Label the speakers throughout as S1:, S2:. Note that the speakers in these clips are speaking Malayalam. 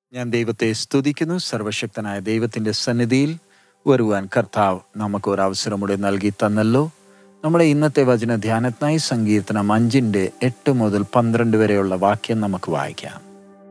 S1: ഞാൻ ദൈവത്തെ സ്തുതിക്കുന്നു സർവശക്തനായ ദൈവത്തിൻ്റെ സന്നിധിയിൽ വരുവാൻ കർത്താവ് നമുക്ക് ഒരു അവസരം കൂടെ നൽകി തന്നല്ലോ നമ്മുടെ ഇന്നത്തെ വചന ധ്യാനത്തിനായി സങ്കീർത്തനം അഞ്ചിൻ്റെ എട്ട് മുതൽ പന്ത്രണ്ട് വരെയുള്ള വാക്യം നമുക്ക് വായിക്കാം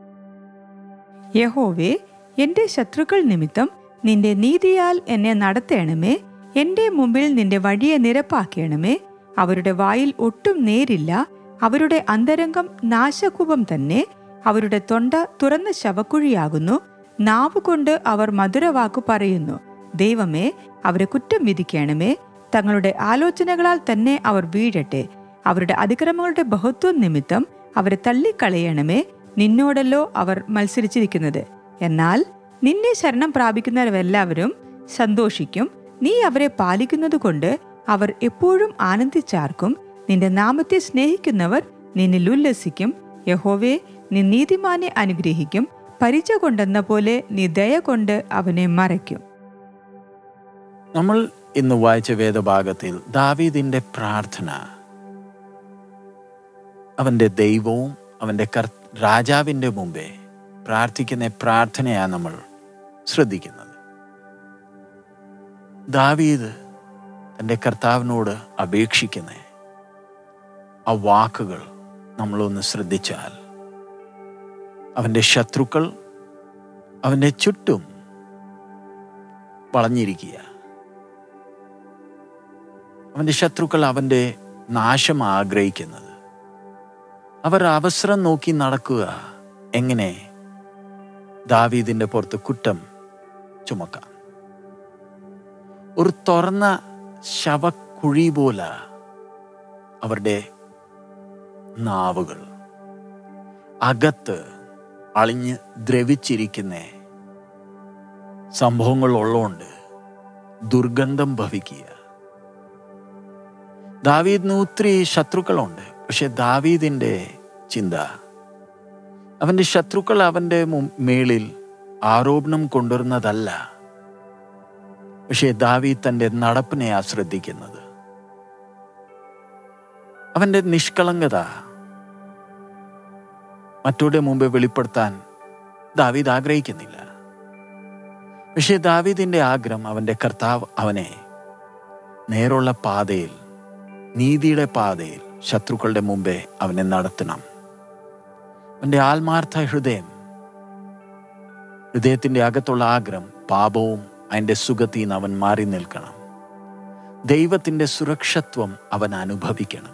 S2: യഹോവേ എന്റെ ശത്രുക്കൾ നിമിത്തം നിന്റെ നീതിയാൽ എന്നെ നടത്തേണമേ എന്റെ മുമ്പിൽ നിന്റെ വഴിയെ നിരപ്പാക്കണമേ അവരുടെ വായിൽ ഒട്ടും നേരില്ല അവരുടെ അന്തരംഗം നാശകൂപം തന്നെ അവരുടെ തൊണ്ട തുറന്ന ശവക്കുഴിയാകുന്നു നാവുകൊണ്ട് അവർ മധുരവാക്കു പറയുന്നു ദൈവമേ അവരെ കുറ്റം വിധിക്കണമേ തങ്ങളുടെ ആലോചനകളാൽ തന്നെ അവർ വീഴട്ടെ അവരുടെ അതിക്രമങ്ങളുടെ ബഹുത്വം നിമിത്തം അവരെ തള്ളിക്കളയണമേ നിന്നോടല്ലോ അവർ മത്സരിച്ചിരിക്കുന്നത് എന്നാൽ നിന്നെ ശരണം പ്രാപിക്കുന്നവരെല്ലാവരും സന്തോഷിക്കും നീ അവരെ പാലിക്കുന്നതുകൊണ്ട് അവർ എപ്പോഴും ആനന്ദിച്ചാർക്കും നിന്റെ നാമത്തെ സ്നേഹിക്കുന്നവർ നിന്നിൽ ഉല്ലസിക്കും യഹോവേ നീ നീതിമാനെ അനുഗ്രഹിക്കും പരിച കൊണ്ടെന്ന പോലെ നീ ദയ കൊണ്ട് അവനെ മറയ്ക്കും
S1: നമ്മൾ ഇന്ന് വായിച്ച വേദഭാഗത്തിൽ ദാവീദിന്റെ പ്രാർത്ഥന അവന്റെ ദൈവവും അവന്റെ കർ രാജാവിന്റെ മുമ്പേ പ്രാർത്ഥിക്കുന്ന പ്രാർത്ഥനയാണ് നമ്മൾ ശ്രദ്ധിക്കുന്നത് ദാവീദ് തൻ്റെ കർത്താവിനോട് അപേക്ഷിക്കുന്ന ആ വാക്കുകൾ നമ്മളൊന്ന് ശ്രദ്ധിച്ചാൽ അവൻ്റെ ശത്രുക്കൾ അവൻ്റെ ചുറ്റും വളഞ്ഞിരിക്കുക അവൻ്റെ ശത്രുക്കൾ അവൻ്റെ നാശം ആഗ്രഹിക്കുന്നത് അവർ അവസരം നോക്കി നടക്കുക എങ്ങനെ ദാവീദിന്റെ പുറത്ത് കുറ്റം ചുമക്കാം ഒരു തുറന്ന ശവക്കുഴി പോലെ അവരുടെ നാവുകൾ അകത്ത് അളിഞ്ഞ് ദ്രവിച്ചിരിക്കുന്ന സംഭവങ്ങൾ ഉള്ളതുകൊണ്ട് ദുർഗന്ധം ഭവിക്കുക ദാവീദിന് ഒത്തിരി ശത്രുക്കളുണ്ട് പക്ഷെ ദാവീദിന്റെ ചിന്ത അവന്റെ ശത്രുക്കൾ അവന്റെ മു- മേളിൽ ആരോപണം കൊണ്ടുവരുന്നതല്ല പക്ഷേ ദാവീദ് തന്റെ നടപ്പിനെയാ ശ്രദ്ധിക്കുന്നത് അവന്റെ നിഷ്കളങ്കത മറ്റവരുടെ മുമ്പ് വെളിപ്പെടുത്താൻ ദാവീദ് ആഗ്രഹിക്കുന്നില്ല പക്ഷേ ദാവീദിന്റെ ആഗ്രഹം അവന്റെ കർത്താവ് അവനെ നേരുള്ള പാതയിൽ നീതിയുടെ പാതയിൽ ശത്രുക്കളുടെ മുമ്പേ അവനെ നടത്തണം അവന്റെ ആത്മാർത്ഥ ഹൃദയം ഹൃദയത്തിന്റെ അകത്തുള്ള ആഗ്രഹം പാപവും അതിന്റെ സുഖത്തിൽ നിന്ന് അവൻ മാറി നിൽക്കണം ദൈവത്തിന്റെ സുരക്ഷത്വം അവൻ അനുഭവിക്കണം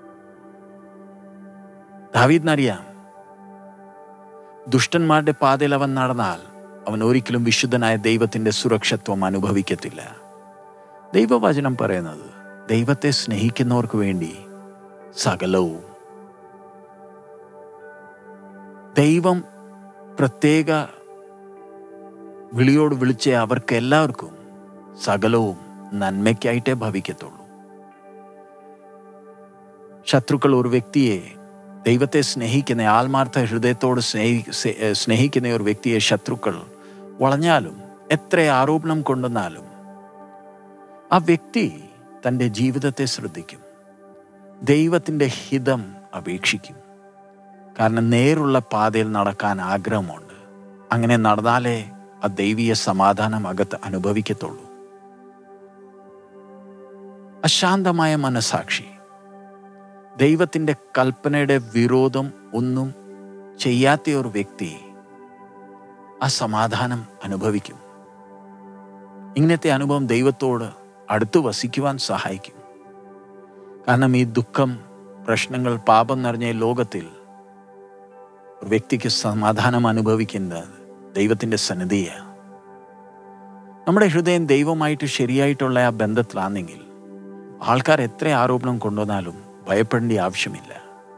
S1: ദാവീദിനറിയാം ദുഷ്ടന്മാരുടെ പാതയിൽ അവൻ നടന്നാൽ അവൻ ഒരിക്കലും വിശുദ്ധനായ ദൈവത്തിന്റെ സുരക്ഷത്വം അനുഭവിക്കത്തില്ല ദൈവവചനം പറയുന്നത് ദൈവത്തെ സ്നേഹിക്കുന്നവർക്ക് വേണ്ടി സകലവും ദൈവം പ്രത്യേക വിളിയോട് വിളിച്ച അവർക്ക് എല്ലാവർക്കും സകലവും നന്മയ്ക്കായിട്ടേ ഭവിക്കത്തുള്ളൂ ശത്രുക്കൾ ഒരു വ്യക്തിയെ ദൈവത്തെ സ്നേഹിക്കുന്ന ആത്മാർത്ഥ ഹൃദയത്തോട് സ്നേഹി സെ- ഏ, സ്നേഹിക്കുന്ന ഒരു വ്യക്തിയെ ശത്രുക്കൾ വളഞ്ഞാലും എത്ര ആരോപണം കൊണ്ടുവന്നാലും ആ വ്യക്തി തൻ്റെ ജീവിതത്തെ ശ്രദ്ധിക്കും ദൈവത്തിൻ്റെ ഹിതം അപേക്ഷിക്കും കാരണം നേരുള്ള പാതയിൽ നടക്കാൻ ആഗ്രഹമുണ്ട് അങ്ങനെ നടന്നാലേ ആ ദൈവീയ സമാധാനം അകത്ത് അനുഭവിക്കത്തുള്ളൂ അശാന്തമായ മനസാക്ഷി ദൈവത്തിൻ്റെ കൽപ്പനയുടെ വിരോധം ഒന്നും ചെയ്യാത്ത ഒരു വ്യക്തി ആ സമാധാനം അനുഭവിക്കും ഇങ്ങനത്തെ അനുഭവം ദൈവത്തോട് അടുത്ത് വസിക്കുവാൻ സഹായിക്കും കാരണം ഈ ദുഃഖം പ്രശ്നങ്ങൾ പാപം നിറഞ്ഞ ഈ ലോകത്തിൽ ഒരു വ്യക്തിക്ക് സമാധാനം അനുഭവിക്കുന്നത് ദൈവത്തിൻ്റെ സന്നിധിയാണ് നമ്മുടെ ഹൃദയം ദൈവമായിട്ട് ശരിയായിട്ടുള്ള ആ ബന്ധത്തിലാണെങ്കിൽ ആൾക്കാർ എത്ര ആരോപണം കൊണ്ടുവന്നാലും ഭയപ്പെടേണ്ട ആവശ്യമില്ല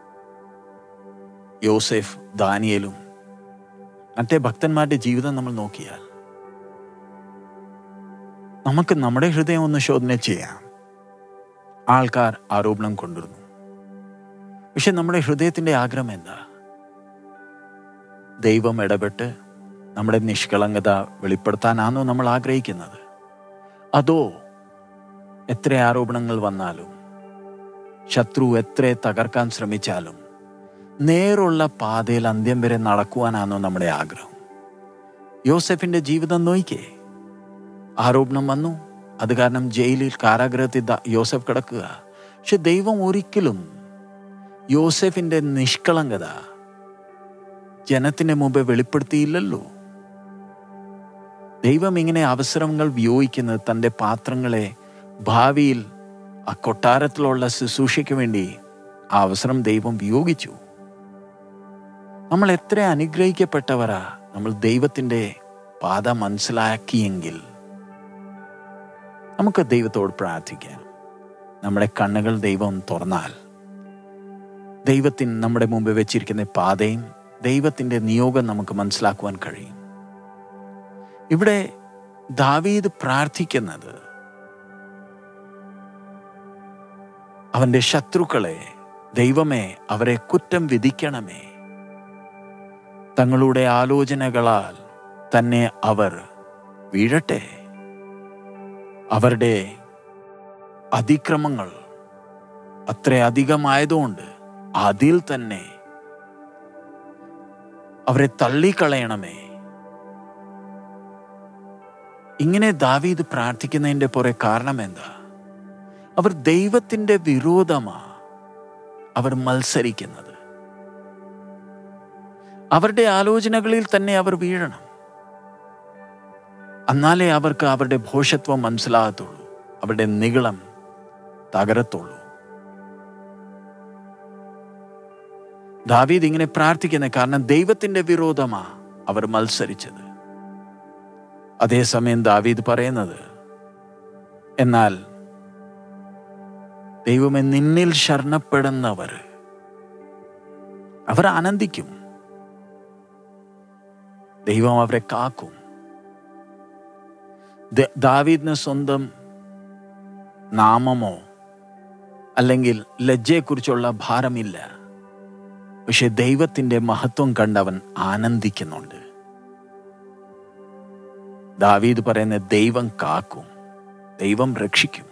S1: യോസെഫ് ദാനിയലും മറ്റേ ഭക്തന്മാരുടെ ജീവിതം നമ്മൾ നോക്കിയാൽ നമുക്ക് നമ്മുടെ ഹൃദയം ഒന്ന് ശോധന ചെയ്യാം ആൾക്കാർ ആരോപണം കൊണ്ടുവരുന്നു പക്ഷെ നമ്മുടെ ഹൃദയത്തിന്റെ ആഗ്രഹം എന്താ ദൈവം ഇടപെട്ട് നമ്മുടെ നിഷ്കളങ്കത വെളിപ്പെടുത്താനാണോ നമ്മൾ ആഗ്രഹിക്കുന്നത് അതോ എത്ര ആരോപണങ്ങൾ വന്നാലും ശത്രു എത്ര തകർക്കാൻ ശ്രമിച്ചാലും നേരുള്ള പാതയിൽ അന്ത്യം വരെ നടക്കുവാനാണോ നമ്മുടെ ആഗ്രഹം യോസെഫിന്റെ ജീവിതം നോയിക്കേ ആരോപണം വന്നു അത് കാരണം ജയിലിൽ കാരാഗ്രഹത്തിൽ ദാ- യോസെഫ് കിടക്കുക പക്ഷെ ദൈവം ഒരിക്കലും യോസെഫിന്റെ നിഷ്കളങ്കത ജനത്തിന് മുമ്പ് വെളിപ്പെടുത്തിയില്ലല്ലോ ദൈവം ഇങ്ങനെ അവസരങ്ങൾ വിയോഗിക്കുന്നത് തൻ്റെ പാത്രങ്ങളെ ഭാവിയിൽ ആ കൊട്ടാരത്തിലുള്ള ശുശ്രൂഷയ്ക്ക് വേണ്ടി ആ അവസരം ദൈവം വിയോഗിച്ചു നമ്മൾ എത്ര അനുഗ്രഹിക്കപ്പെട്ടവരാ നമ്മൾ ദൈവത്തിൻ്റെ പാത മനസ്സിലാക്കിയെങ്കിൽ നമുക്ക് ദൈവത്തോട് പ്രാർത്ഥിക്കാം നമ്മുടെ കണ്ണുകൾ ദൈവം തുറന്നാൽ ദൈവത്തിന് നമ്മുടെ മുമ്പിൽ വെച്ചിരിക്കുന്ന പാതയും ദൈവത്തിൻ്റെ നിയോഗം നമുക്ക് മനസ്സിലാക്കുവാൻ കഴിയും ഇവിടെ ദാവീദ് പ്രാർത്ഥിക്കുന്നത് അവന്റെ ശത്രുക്കളെ ദൈവമേ അവരെ കുറ്റം വിധിക്കണമേ തങ്ങളുടെ ആലോചനകളാൽ തന്നെ അവർ വീഴട്ടെ അവരുടെ അതിക്രമങ്ങൾ അത്ര അധികമായതുകൊണ്ട് അതിൽ തന്നെ അവരെ തള്ളിക്കളയണമേ ഇങ്ങനെ ദാവീദ് പ്രാർത്ഥിക്കുന്നതിൻ്റെ പുറകെ കാരണം എന്താ അവർ ദൈവത്തിൻ്റെ വിരോധമാ അവർ മത്സരിക്കുന്നത് അവരുടെ ആലോചനകളിൽ തന്നെ അവർ വീഴണം എന്നാലേ അവർക്ക് അവരുടെ ഭോഷത്വം മനസ്സിലാകത്തുള്ളൂ അവരുടെ നികളം തകരത്തുള്ളൂ ദാവീദ് ഇങ്ങനെ പ്രാർത്ഥിക്കുന്നത് കാരണം ദൈവത്തിന്റെ വിരോധമാ അവർ മത്സരിച്ചത് അതേസമയം ദാവീദ് പറയുന്നത് എന്നാൽ ദൈവമേ നിന്നിൽ ശരണപ്പെടുന്നവർ അവർ ആനന്ദിക്കും ദൈവം അവരെ കാക്കും ദ- ദാവീദിന് സ്വന്തം നാമമോ അല്ലെങ്കിൽ ലജ്ജയെക്കുറിച്ചുള്ള ഭാരമില്ല പക്ഷെ ദൈവത്തിന്റെ മഹത്വം കണ്ടവൻ ആനന്ദിക്കുന്നുണ്ട് ദാവീദ് പറയുന്ന ദൈവം കാക്കും ദൈവം രക്ഷിക്കും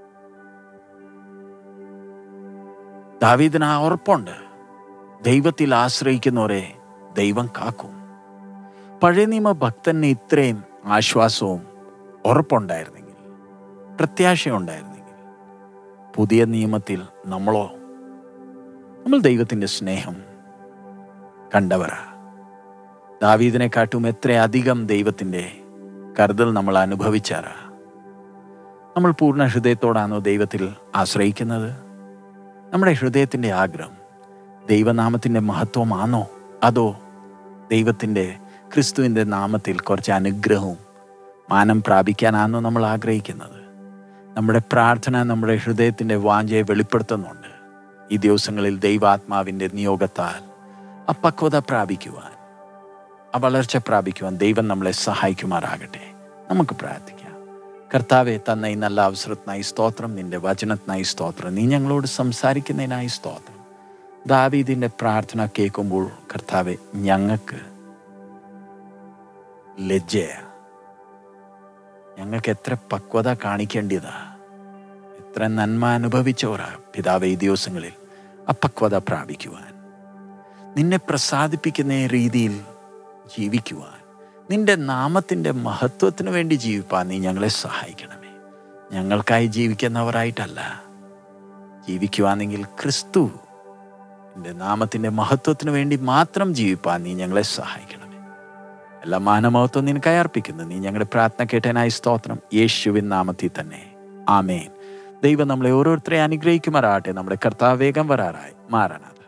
S1: ദാവീദിന് ആ ഉറപ്പുണ്ട് ദൈവത്തിൽ ആശ്രയിക്കുന്നവരെ ദൈവം കാക്കും പഴയ നിയമ ഭക്തന് ഇത്രയും ആശ്വാസവും ഉറപ്പുണ്ടായിരുന്നെങ്കിൽ പ്രത്യാശയുണ്ടായിരുന്നെങ്കിൽ പുതിയ നിയമത്തിൽ നമ്മളോ നമ്മൾ ദൈവത്തിൻ്റെ സ്നേഹം കണ്ടവരാ ദാവീദിനെക്കാട്ടും എത്രയധികം ദൈവത്തിൻ്റെ കരുതൽ നമ്മൾ അനുഭവിച്ചാറാ നമ്മൾ പൂർണ്ണ ഹൃദയത്തോടാണോ ദൈവത്തിൽ ആശ്രയിക്കുന്നത് നമ്മുടെ ഹൃദയത്തിൻ്റെ ആഗ്രഹം ദൈവനാമത്തിൻ്റെ മഹത്വമാണോ അതോ ദൈവത്തിൻ്റെ ക്രിസ്തുവിൻ്റെ നാമത്തിൽ കുറച്ച് അനുഗ്രഹവും മാനം പ്രാപിക്കാനാണോ നമ്മൾ ആഗ്രഹിക്കുന്നത് നമ്മുടെ പ്രാർത്ഥന നമ്മുടെ ഹൃദയത്തിൻ്റെ വാഞ്ചയെ വെളിപ്പെടുത്തുന്നുണ്ട് ഈ ദിവസങ്ങളിൽ ദൈവാത്മാവിൻ്റെ നിയോഗത്താൽ ആ പക്വത പ്രാപിക്കുവാൻ ആ വളർച്ച പ്രാപിക്കുവാൻ ദൈവം നമ്മളെ സഹായിക്കുമാറാകട്ടെ നമുക്ക് പ്രാർത്ഥിക്കാം കർത്താവെ തന്ന ഈ നല്ല അവസരത്തിനായി സ്തോത്രം നിന്റെ വചനത്തിനായി സ്തോത്രം നീ ഞങ്ങളോട് സംസാരിക്കുന്നതിനായി സ്തോത്രം ദാവീദിന്റെ പ്രാർത്ഥന കേൾക്കുമ്പോൾ കർത്താവെ ഞങ്ങൾക്ക് ലജ്ജയ ഞങ്ങൾക്ക് എത്ര പക്വത കാണിക്കേണ്ടതാ എത്ര നന്മ അനുഭവിച്ചവരാ പിതാവ് ഈ ദിവസങ്ങളിൽ അപക്വത പ്രാപിക്കുവാൻ നിന്നെ പ്രസാദിപ്പിക്കുന്ന രീതിയിൽ ജീവിക്കുവാൻ നിന്റെ നാമത്തിൻ്റെ മഹത്വത്തിന് വേണ്ടി ജീവിപ്പാൻ നീ ഞങ്ങളെ സഹായിക്കണമേ ഞങ്ങൾക്കായി ജീവിക്കുന്നവരായിട്ടല്ല ജീവിക്കുവാണെങ്കിൽ ക്രിസ്തു നിന്റെ നാമത്തിൻ്റെ മഹത്വത്തിന് വേണ്ടി മാത്രം ജീവിപ്പാൻ നീ ഞങ്ങളെ സഹായിക്കണമേ എല്ലാ മാനമഹത്വം നിനക്കായി അർപ്പിക്കുന്നു നീ ഞങ്ങളുടെ പ്രാർത്ഥന കേട്ടനായി സ്തോത്രം യേശുവിൻ നാമത്തിൽ തന്നെ ആമേൻ ദൈവം നമ്മളെ ഓരോരുത്തരെ അനുഗ്രഹിക്കുമാറാട്ടെ നമ്മുടെ കർത്താവ് വേഗം വരാറായി മാറാനാഥ